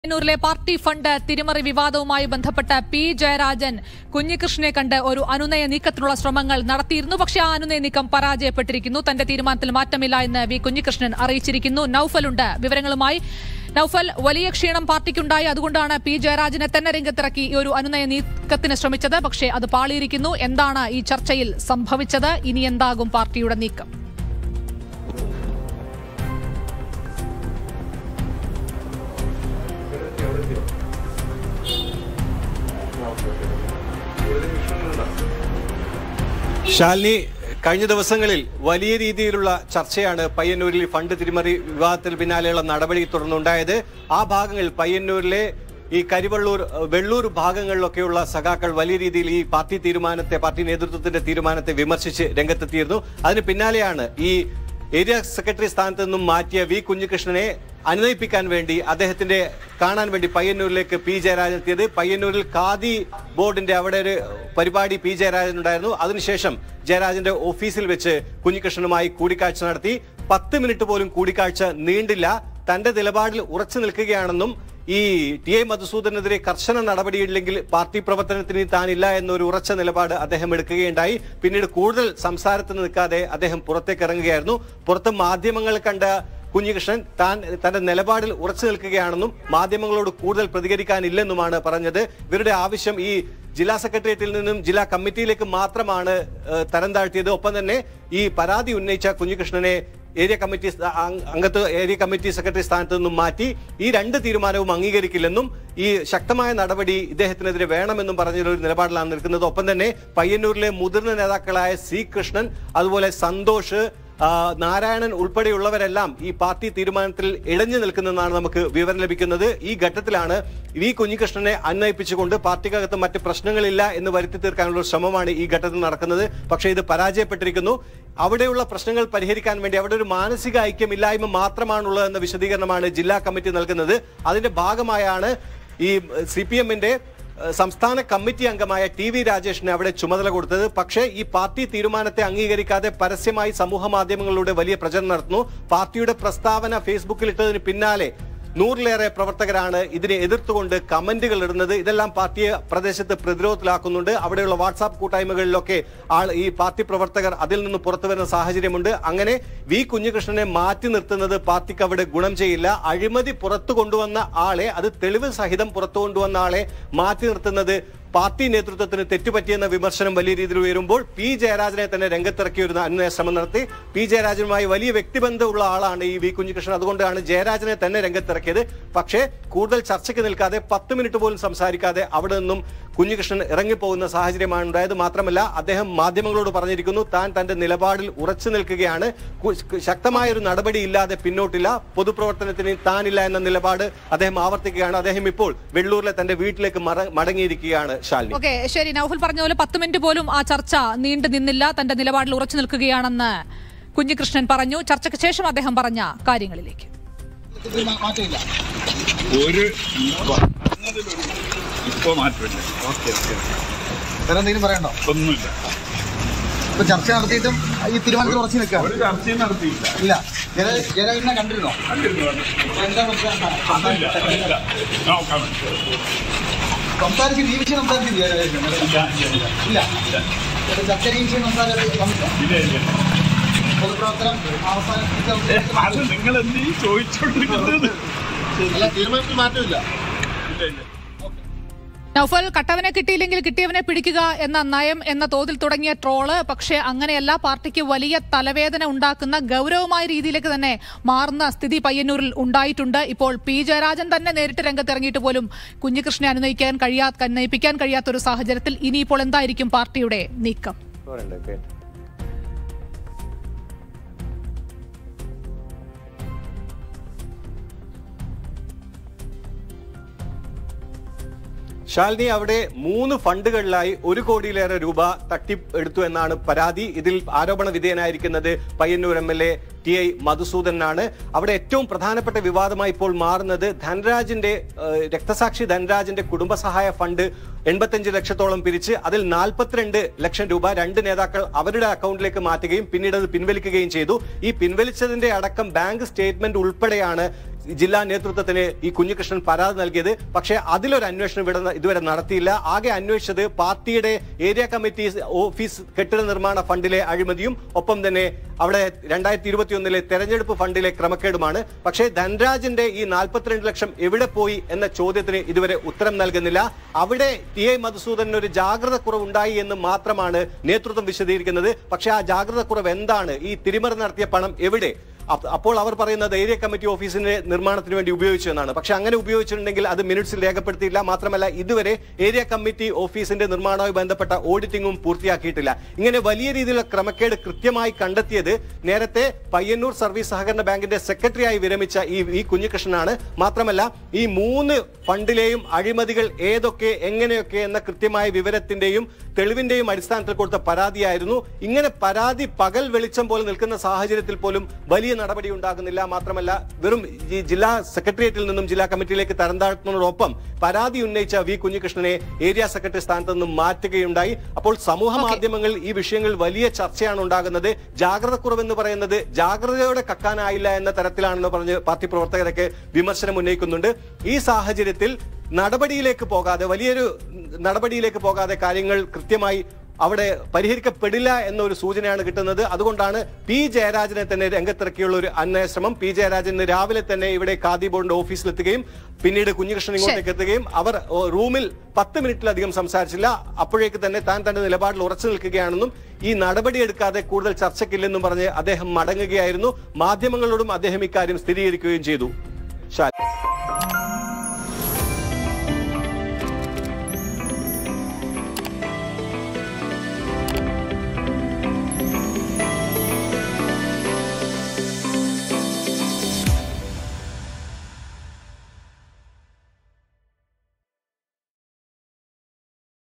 പയ്യന്നൂരിലെ party fund തിരിമറി വിവാദവുമായി ബന്ധപ്പെട്ട P Jayarajan കുഞ്ഞികൃഷ്ണനെ കണ്ട് ഒരു അനുനയ നീക്കത്തിനുള്ള ശ്രമങ്ങൾ നടത്തിയിരുന്നു പക്ഷേ ആ അനുനയ നീക്കം പരാജയപ്പെട്ടിരിക്കുന്നു തന്റെ തീരുമാനത്തിൽ മാറ്റമില്ല എന്ന് വി കുഞ്ഞികൃഷ്ണൻ അറിയിച്ചിരിക്കുന്നു നൌഫലുണ്ട് വിവരങ്ങളുമായി നൌഫൽ വലിയ ക്ഷീണം പാർട്ടിക്കുണ്ടായി അതുകൊണ്ടാണ് പി ജയരാജനെ തന്നെ രംഗത്തിറക്കി ഈ ഒരു അനുനയ നീക്കത്തിന് ശ്രമിച്ചത് പക്ഷേ അത് പാളിയിരിക്കുന്നു എന്താണ് ഈ ചർച്ചയിൽ സംഭവിച്ചത് ഇനി എന്താകും പാർട്ടിയുടെ നീക്കം ശാലിനി കഴിഞ്ഞ ദിവസങ്ങളിൽ വലിയ രീതിയിലുള്ള ചർച്ചയാണ് പയ്യന്നൂരിൽ ഫണ്ട് തിരിമറി വിവാദത്തിന് പിന്നാലെയുള്ള നടപടി തുടർന്നുണ്ടായത് ആ ഭാഗങ്ങളിൽ പയ്യന്നൂരിലെ ഈ കരിവള്ളൂർ ഏഹ്, വെള്ളൂർ ഭാഗങ്ങളിലൊക്കെയുള്ള സഖാക്കൾ വലിയ രീതിയിൽ ഈ പാർട്ടി തീരുമാനത്തെ പാർട്ടി നേതൃത്വത്തിന്റെ തീരുമാനത്തെ വിമർശിച്ച് രംഗത്തെത്തിയിരുന്നു അതിന് പിന്നാലെയാണ് ഈ ഏരിയ സെക്രട്ടറി സ്ഥാനത്ത് നിന്നും മാറ്റിയ വി കുഞ്ഞികൃഷ്ണനെ അനുനയിപ്പിക്കാൻ വേണ്ടി അദ്ദേഹത്തിന്റെ കാണാൻ വേണ്ടി പയ്യന്നൂരിലേക്ക് പി ജയരാജൻ എത്തിയത് പയ്യന്നൂരിൽ ഖാദി ബോർഡിന്റെ അവിടെ ഒരു പരിപാടി പി ജയരാജൻ ഉണ്ടായിരുന്നു അതിനുശേഷം ജയരാജന്റെ ഓഫീസിൽ വെച്ച് കുഞ്ഞികൃഷ്ണനുമായി കൂടിക്കാഴ്ച നടത്തി പത്ത് മിനിറ്റ് പോലും കൂടിക്കാഴ്ച നീണ്ടില്ല തന്റെ നിലപാടിൽ ഉറച്ചു നിൽക്കുകയാണെന്നും ഈ ടി എ മധുസൂദനെതിരെ കർശന നടപടിയില്ലെങ്കിൽ പാർട്ടി പ്രവർത്തനത്തിന് താനില്ല എന്നൊരു ഉറച്ച നിലപാട് അദ്ദേഹം എടുക്കുകയുണ്ടായി പിന്നീട് കൂടുതൽ സംസാരത്തിന് നിൽക്കാതെ അദ്ദേഹം പുറത്തേക്ക് ഇറങ്ങുകയായിരുന്നു പുറത്ത് മാധ്യമങ്ങൾ കണ്ട കുഞ്ഞികൃഷ്ണൻ താൻ തന്റെ നിലപാടിൽ ഉറച്ചു നിൽക്കുകയാണെന്നും മാധ്യമങ്ങളോട് കൂടുതൽ പ്രതികരിക്കാനില്ലെന്നുമാണ് പറഞ്ഞത് ഇവരുടെ ആവശ്യം ഈ ജില്ലാ സെക്രട്ടേറിയറ്റിൽ നിന്നും ജില്ലാ കമ്മിറ്റിയിലേക്ക് മാത്രമാണ് ഏഹ്, തരം താഴ്ത്തിയത് ഒപ്പം തന്നെ ഈ പരാതി ഉന്നയിച്ച കുഞ്ഞികൃഷ്ണനെ ഏരിയ കമ്മിറ്റി സ്ഥാ- അംഗ- അംഗത്ത് ഏരിയ കമ്മിറ്റി സെക്രട്ടറി സ്ഥാനത്ത് നിന്നും മാറ്റി ഈ രണ്ട് തീരുമാനവും അംഗീകരിക്കില്ലെന്നും ഈ ശക്തമായ നടപടി ഇദ്ദേഹത്തിനെതിരെ വേണമെന്നും പറഞ്ഞൊരു നിലപാടിലാണ് നിൽക്കുന്നത് ഒപ്പം തന്നെ പയ്യന്നൂരിലെ മുതിർന്ന നേതാക്കളായ സി കൃഷ്ണൻ അതുപോലെ സന്തോഷ് ആ, നാരായണൻ ഉൾപ്പെടെയുള്ളവരെല്ലാം ഈ പാർട്ടി തീരുമാനത്തിൽ ഇഴഞ്ഞു നിൽക്കുന്നതെന്നാണ് നമുക്ക് വിവരം ലഭിക്കുന്നത് ഈ ഘട്ടത്തിലാണ് വി കുഞ്ഞികൃഷ്ണനെ അന്വയിപ്പിച്ചുകൊണ്ട് പാർട്ടിക്കകത്ത് മറ്റ് പ്രശ്നങ്ങളില്ല എന്ന് വരുത്തി തീർക്കാനുള്ള ഒരു ശ്രമമാണ് ഈ ഘട്ടത്തിൽ നടക്കുന്നത് പക്ഷേ ഇത് പരാജയപ്പെട്ടിരിക്കുന്നു അവിടെയുള്ള പ്രശ്നങ്ങൾ പരിഹരിക്കാൻ വേണ്ടി അവിടെ ഒരു മാനസിക ഐക്യമില്ലായ്മ മാത്രമാണുള്ളത് എന്ന വിശദീകരണമാണ് ജില്ലാ കമ്മിറ്റി നൽകുന്നത് അതിന്റെ ഭാഗമായാണ് ഈ സി പി എമ്മിന്റെ ഏഹ് സംസ്ഥാന കമ്മിറ്റി അംഗമായ ടി വി രാജേഷിന് അവിടെ ചുമതല കൊടുത്തത് പക്ഷേ ഈ പാർട്ടി തീരുമാനത്തെ അംഗീകരിക്കാതെ പരസ്യമായി സമൂഹ മാധ്യമങ്ങളിലൂടെ വലിയ പ്രചരണം നടത്തുന്നു പാർട്ടിയുടെ പ്രസ്താവന ഫേസ്ബുക്കിൽ ഇട്ടതിന് പിന്നാലെ നൂറിലേറെ പ്രവർത്തകരാണ് ഇതിനെ എതിർത്തുകൊണ്ട് കമന്റുകൾ ഇടുന്നത് ഇതെല്ലാം പാർട്ടിയെ പ്രദേശത്ത് പ്രതിരോധത്തിലാക്കുന്നുണ്ട് അവിടെയുള്ള വാട്സാപ്പ് കൂട്ടായ്മകളിലൊക്കെ ആൾ ഈ പാർട്ടി പ്രവർത്തകർ അതിൽ നിന്ന് പുറത്തു വരുന്ന സാഹചര്യമുണ്ട് അങ്ങനെ വി കുഞ്ഞികൃഷ്ണനെ മാറ്റി നിർത്തുന്നത് പാർട്ടിക്ക് അവിടെ ഗുണം ചെയ്യില്ല അഴിമതി പുറത്തു കൊണ്ടുവന്ന ആളെ അത് തെളിവ് സഹിതം പുറത്തു കൊണ്ടുവന്ന ആളെ മാറ്റി നിർത്തുന്നത് പാർട്ടി നേതൃത്വത്തിന് തെറ്റുപറ്റിയെന്ന വിമർശനം വലിയ രീതിയിൽ ഉയരുമ്പോൾ പി ജയരാജനെ തന്നെ രംഗത്തിറക്കി ഒരു അന്വയ ശ്രമം നടത്തി പി ജയരാജനുമായി വലിയ വ്യക്തിബന്ധമുള്ള ആളാണ് ഈ വി കുഞ്ഞികൃഷ്ണൻ അതുകൊണ്ടാണ് ജയരാജനെ തന്നെ രംഗത്തിറക്കിയത് പക്ഷേ കൂടുതൽ ചർച്ചയ്ക്ക് നിൽക്കാതെ പത്ത് മിനിറ്റ് പോലും സംസാരിക്കാതെ അവിടെ നിന്നും കുഞ്ഞികൃഷ്ണൻ ഇറങ്ങിപ്പോകുന്ന സാഹചര്യമാണ് ഉണ്ടായത് മാത്രമല്ല അദ്ദേഹം മാധ്യമങ്ങളോട് പറഞ്ഞിരിക്കുന്നു താൻ തന്റെ നിലപാടിൽ ഉറച്ചു നിൽക്കുകയാണ് കു- ശക്തമായ ഒരു നടപടി ഇല്ലാതെ പിന്നോട്ടില്ല പൊതുപ്രവർത്തനത്തിന് താനില്ല എന്ന നിലപാട് അദ്ദേഹം ആവർത്തിക്കുകയാണ് അദ്ദേഹം ഇപ്പോൾ വെള്ളൂരിലെ തന്റെ വീട്ടിലേക്ക് മട- മടങ്ങിയിരിക്കുകയാണ് ശാലിനി ഓക്കെ ശരി നൌഫൽ പറഞ്ഞ പോലെ പത്ത് മിനിറ്റ് പോലും ആ ചർച്ച നീണ്ടു നിന്നില്ല തന്റെ നിലപാടിൽ ഉറച്ചു നിൽക്കുകയാണെന്ന് കുഞ്ഞികൃഷ്ണൻ പറഞ്ഞു ചർച്ചയ്ക്ക് ശേഷം അദ്ദേഹം പറഞ്ഞ കാര്യങ്ങളിലേക്ക് മാറ്റമില്ല ഒരു പറഞ്ഞതിലൊരു ഇപ്പൊ മാറ്റമില്ല വേറെ എന്തെങ്കിലും പറയണ്ടോ ഒന്നുമില്ല ഇപ്പൊ ചർച്ച നടത്തിയിട്ടും ഈ തീരുമാനത്തിൽ ഉറച്ചു നിൽക്കാം ഒരു ചർച്ചയും നടത്തിയില്ല ഇല്ല ജന- ജനവിനെ കണ്ടിരുന്നോ കണ്ടിരുന്നു, എന്താ പ്രശ്നം? അതില്ല, അതില്ല. നോക്കാം. സംസാരിച്ച് ഈ വിഷയം സംസാരിച്ചില്ല ജനവിനെ? ഇല്ല, ഇല്ല, ഇല്ല. ഇല്ല ഇപ്പൊ ചർച്ച ഈ വിഷയം സംസാരിച്ചത് വന്നില്ല ഇല്ല, ഇല്ല. പൊതുപ്രവർത്തനം അവസാനിപ്പിച്ച ഏ, അത് നിങ്ങൾ എന്ത് ഈ ചോദിച്ചോണ്ടിരിക്കുന്നത് അല്ല തീരുമാനത്തിൽ മാറ്റമില്ല ഇല്ല ഇല്ല നൌഫൽ കട്ടവനെ കിട്ടിയില്ലെങ്കിൽ കിട്ടിയവനെ പിടിക്കുക എന്ന നയം എന്ന തോതിൽ തുടങ്ങിയ ട്രോള് പക്ഷേ അങ്ങനെയല്ല പാർട്ടിക്ക് വലിയ തലവേദന ഉണ്ടാക്കുന്ന ഗൗരവമായ രീതിയിലേക്ക് തന്നെ മാറുന്ന സ്ഥിതി പയ്യന്നൂരിൽ ഉണ്ടായിട്ടുണ്ട് ഇപ്പോൾ പി ജയരാജൻ തന്നെ നേരിട്ട് രംഗത്തിറങ്ങിയിട്ട് പോലും കുഞ്ഞികൃഷ്ണനെ അനുനയിക്കാൻ കഴിയാ അനുനയിപ്പിക്കാൻ കഴിയാത്ത ഒരു സാഹചര്യത്തിൽ ഇനിയിപ്പോൾ എന്തായിരിക്കും പാർട്ടിയുടെ നീക്കം ശാലിനി അവിടെ മൂന്ന് ഫണ്ടുകളിലായി ഒരു കോടിയിലേറെ രൂപ തട്ടി എടുത്തു എന്നാണ് പരാതി ഇതിൽ ആരോപണ വിധേയനായിരിക്കുന്നത് Payyannur M L A T I മധുസൂദനാണ് അവിടെ ഏറ്റവും പ്രധാനപ്പെട്ട വിവാദമായി ഇപ്പോൾ മാറുന്നത് ധനരാജിന്റെ ഏഹ്, രക്തസാക്ഷി ധനരാജിന്റെ കുടുംബസഹായ ഫണ്ട് എൺപത്തഞ്ച് ലക്ഷത്തോളം പിരിച്ച് അതിൽ നാൽപ്പത്തിരണ്ട് ലക്ഷം രൂപ രണ്ട് നേതാക്കൾ അവരുടെ അക്കൗണ്ടിലേക്ക് മാറ്റുകയും പിന്നീട് അത് പിൻവലിക്കുകയും ചെയ്തു ഈ പിൻവലിച്ചതിന്റെ അടക്കം ബാങ്ക് സ്റ്റേറ്റ്മെന്റ് ഉൾപ്പെടെയാണ് ജില്ലാ നേതൃത്വത്തിന് ഈ കുഞ്ഞികൃഷ്ണൻ പരാതി നൽകിയത് പക്ഷേ അതിലൊരു അന്വേഷണം ഇവിടെ ന- ഇതുവരെ നടത്തിയില്ല ആകെ അന്വേഷിച്ചത് പാർട്ടിയുടെ ഏരിയ കമ്മിറ്റി ഓഫീസ് കെട്ടിട നിർമ്മാണ ഫണ്ടിലെ അഴിമതിയും ഒപ്പം തന്നെ അവിടെ രണ്ടായിരത്തി ഇരുപത്തിയൊന്നിലെ തെരഞ്ഞെടുപ്പ് ഫണ്ടിലെ ക്രമക്കേടുമാണ് പക്ഷേ ധൻരാജിന്റെ ഈ നാൽപ്പത്തിരണ്ട് ലക്ഷം എവിടെ പോയി എന്ന ചോദ്യത്തിന് ഇതുവരെ ഉത്തരം നൽകുന്നില്ല അവിടെ ടി ഐ മധുസൂദനന് ഒരു ജാഗ്രത കുറവുണ്ടായി എന്ന് മാത്രമാണ് നേതൃത്വം വിശദീകരിക്കുന്നത് പക്ഷേ ആ ജാഗ്രത കുറവ് എന്താണ് ഈ തിരിമറി നടത്തിയ പണം എവിടെ അപ്പ- അപ്പോൾ അവർ പറയുന്നത് ഏരിയ കമ്മിറ്റി ഓഫീസിന്റെ നിർമ്മാണത്തിന് വേണ്ടി ഉപയോഗിച്ചു എന്നാണ് പക്ഷെ അങ്ങനെ ഉപയോഗിച്ചിട്ടുണ്ടെങ്കിൽ അത് മിനിറ്റ്സിൽ രേഖപ്പെടുത്തിയില്ല മാത്രമല്ല ഇതുവരെ ഏരിയ കമ്മിറ്റി ഓഫീസിന്റെ നിർമ്മാണവുമായി ബന്ധപ്പെട്ട ഓഡിറ്റിംഗും പൂർത്തിയാക്കിയിട്ടില്ല ഇങ്ങനെ വലിയ രീതിയിലുള്ള ക്രമക്കേട് കൃത്യമായി കണ്ടെത്തിയത് നേരത്തെ പയ്യന്നൂർ സർവീസ് സഹകരണ ബാങ്കിന്റെ സെക്രട്ടറിയായി വിരമിച്ച ഈ വി കുഞ്ഞികൃഷ്ണനാണ് മാത്രമല്ല ഈ മൂന്ന് ഫണ്ടിലെയും അഴിമതികൾ ഏതൊക്കെ എങ്ങനെയൊക്കെ എന്ന കൃത്യമായ വിവരത്തിന്റെയും തെളിവിന്റെയും അടിസ്ഥാനത്തിൽ കൊടുത്ത പരാതിയായിരുന്നു ഇങ്ങനെ പരാതി പകൽ വെളിച്ചം പോലെ നിൽക്കുന്ന സാഹചര്യത്തിൽ പോലും വലിയ നടപടി ഉണ്ടാകുന്നില്ല മാത്രമല്ല വെറും ഈ ജില്ലാ സെക്രട്ടേറിയറ്റിൽ നിന്നും ജില്ലാ കമ്മിറ്റിയിലേക്ക് തരം താഴ്ത്തുന്നതോടൊപ്പം പരാതി ഉന്നയിച്ച വി കുഞ്ഞികൃഷ്ണനെ ഏരിയ സെക്രട്ടറി സ്ഥാനത്ത് നിന്നും മാറ്റുകയുണ്ടായി അപ്പോൾ സമൂഹ മാധ്യമങ്ങളിൽ ഈ വിഷയങ്ങൾ വലിയ ചർച്ചയാണ് ഉണ്ടാകുന്നത് ജാഗ്രത കുറവെന്ന് പറയുന്നത് ജാഗ്രതയോടെ കക്കാനായില്ല എന്ന തരത്തിലാണെന്ന് പറഞ്ഞ് പാർട്ടി പ്രവർത്തകരൊക്കെ വിമർശനം ഉന്നയിക്കുന്നുണ്ട് ഈ സാഹചര്യത്തിൽ നടപടിയിലേക്ക് പോകാതെ വലിയൊരു നടപടിയിലേക്ക് പോകാതെ കാര്യങ്ങൾ കൃത്യമായി അവിടെ പരിഹരിക്കപ്പെടില്ല എന്നൊരു സൂചനയാണ് കിട്ടുന്നത് അതുകൊണ്ടാണ് പി ജയരാജനെ തന്നെ രംഗത്തിറക്കിയുള്ള ഒരു അന്വേഷണം പി ജയരാജൻ ഇന്ന് രാവിലെ തന്നെ ഇവിടെ ഖാദി ബോർഡിന്റെ ഓഫീസിലെത്തുകയും പിന്നീട് കുഞ്ഞികൃഷ്ണൻ ഇങ്ങോട്ടേക്ക് എത്തുകയും അവർ ഓ, റൂമിൽ പത്ത് മിനിറ്റിലധികം സംസാരിച്ചില്ല അപ്പോഴേക്ക് തന്നെ താൻ തന്റെ നിലപാടിൽ ഉറച്ചു നിൽക്കുകയാണെന്നും ഈ നടപടിയെടുക്കാതെ കൂടുതൽ ചർച്ചയ്ക്കില്ലെന്നും പറഞ്ഞ് അദ്ദേഹം മടങ്ങുകയായിരുന്നു മാധ്യമങ്ങളോടും അദ്ദേഹം ഇക്കാര്യം സ്ഥിരീകരിക്കുകയും ചെയ്തു